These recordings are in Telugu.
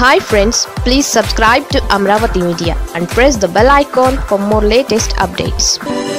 hi friends please subscribe to Amaravati media and press the bell icon for more latest updates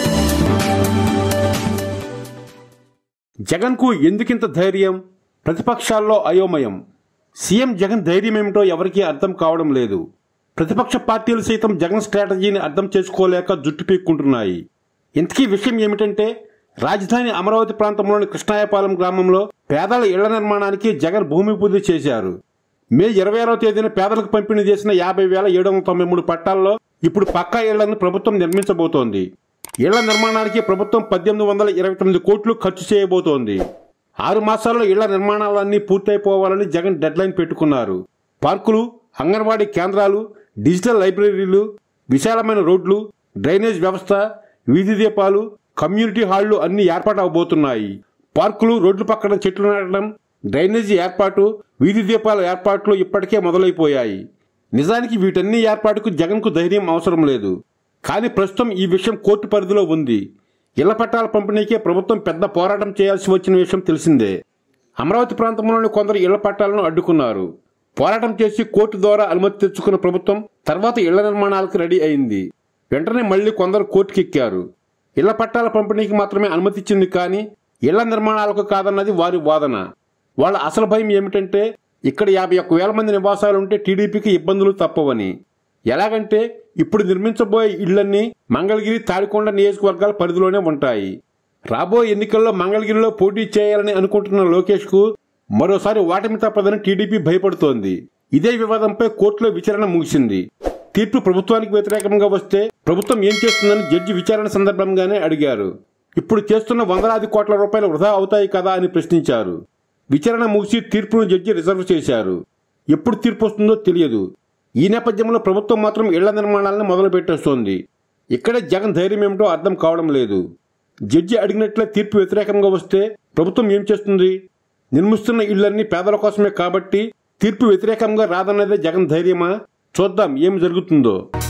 జగన్కు ఎందుకింత ధైర్యం ప్రతిపక్షాల్లో అయోమయం సీఎం జగన్ ధైర్యం ఏమిటో ఎవరికీ అర్థం కావడం లేదు ప్రతిపక్ష పార్టీలు సైతం జగన్ స్ట్రాటజీని అర్థం చేసుకోలేక జుట్టు పీక్కుంటున్నాయి ఇంతకీ విషయం ఏమిటంటే రాజధాని అమరావతి ప్రాంతంలోని కృష్ణాయపాలెం గ్రామంలో పేదల ఇళ్ల నిర్మాణానికి జగన్ భూమి పూజ చేశారు మే ఇరవై ఆరో తేదీన పేదలకు పంపిణీ చేసిన యాభై వేల ఏడు వందల తొంభై మూడు పట్టాల్లో ఇప్పుడు పక్కా ఇళ్లను ప్రభుత్వం నిర్మించబోతోంది ఇళ్ల నిర్మాణానికి ప్రభుత్వం పద్దెనిమిది వందల ఇరవై తొమ్మిది కోట్లు ఖర్చు చేయబోతోంది ఆరు మాసాల్లో ఇళ్ల నిర్మాణాలన్నీ పూర్తయిపోవాలని జగన్ డెడ్లైన్ పెట్టుకున్నారు పార్కులు అంగన్వాడీ కేంద్రాలు డిజిటల్ లైబ్రరీలు విశాలమైన రోడ్లు డ్రైనేజ్ వ్యవస్థ వీధి దీపాలు కమ్యూనిటీ హాళ్లు అన్ని ఏర్పాటు అవబోతున్నాయి పార్కులు రోడ్ల పక్కన చెట్లు నాటడం డ్రైనేజీ ఏర్పాటు వీధి దీపాల ఏర్పాట్లు ఇప్పటికే మొదలైపోయాయి నిజానికి వీటన్ని ఏర్పాటుకు జగన్కు ధైర్యం అవసరం లేదు కానీ ప్రస్తుతం ఈ విషయం కోర్టు పరిధిలో ఉంది ఇళ్ల పట్టాల పంపిణీకే ప్రభుత్వం పెద్ద పోరాటం చేయాల్సి వచ్చిన విషయం తెలిసిందే అమరావతి ప్రాంతంలోని కొందరు ఇళ్ల పట్టాలను అడ్డుకున్నారు పోరాటం చేసి కోర్టు ద్వారా అనుమతి తెచ్చుకున్న ప్రభుత్వం తర్వాత ఇళ్ల నిర్మాణాలకు రెడీ అయింది వెంటనే మళ్లీ కొందరు కోర్టుకెక్కారు ఇళ్ల పట్టాల పంపిణీకి మాత్రమే అనుమతి ఇచ్చింది కానీ ఇళ్ల నిర్మాణాలకు కాదన్నది వారి వాదన వాళ్ళ అసలు భయం ఏమిటంటే ఇక్కడ యాభై ఒక్క వేల మంది నివాసాలుంటే టీడీపీకి ఇబ్బందులు తప్పవని ఎలాగంటే ఇప్పుడు నిర్మించబోయే ఇళ్లన్నీ మంగళగిరి తాడికొండ నియోజకవర్గాల పరిధిలోనే ఉంటాయి రాబోయే ఎన్నికల్లో మంగళగిరిలో పోటీ చేయాలని అనుకుంటున్న లోకేష్ కు మరోసారి ఓటమి తప్పదని టీడీపీ భయపడుతోంది ఇదే వివాదంపై కోర్టులో విచారణ ముగిసింది తీర్పు ప్రభుత్వానికి వ్యతిరేకంగా వస్తే ప్రభుత్వం ఏం చేస్తుందని జడ్జి విచారణ సందర్భంగానే అడిగారు ఇప్పుడు చేస్తున్న వందలాది కోట్ల రూపాయలు వృధా అవుతాయి కదా అని ప్రశ్నించారు విచారణ ముగిసి తీర్పును జడ్జి రిజర్వ్ చేశారు ఎప్పుడు తీర్పు వస్తుందో తెలియదు ఈ నేపథ్యంలో ప్రభుత్వం మాత్రం ఇళ్ల నిర్మాణాలను మొదలు పెట్టేస్తోంది ఇక్కడే జగన్ ధైర్యం ఏమిటో అర్థం కావడం లేదు జడ్జి అడిగినట్లే తీర్పు వ్యతిరేకంగా వస్తే ప్రభుత్వం ఏం చేస్తుంది నిర్మిస్తున్న ఇళ్లన్నీ పేదల కోసమే కాబట్టి తీర్పు వ్యతిరేకంగా రాదన్నదే జగన్ ధైర్యమా చూద్దాం ఏం జరుగుతుందో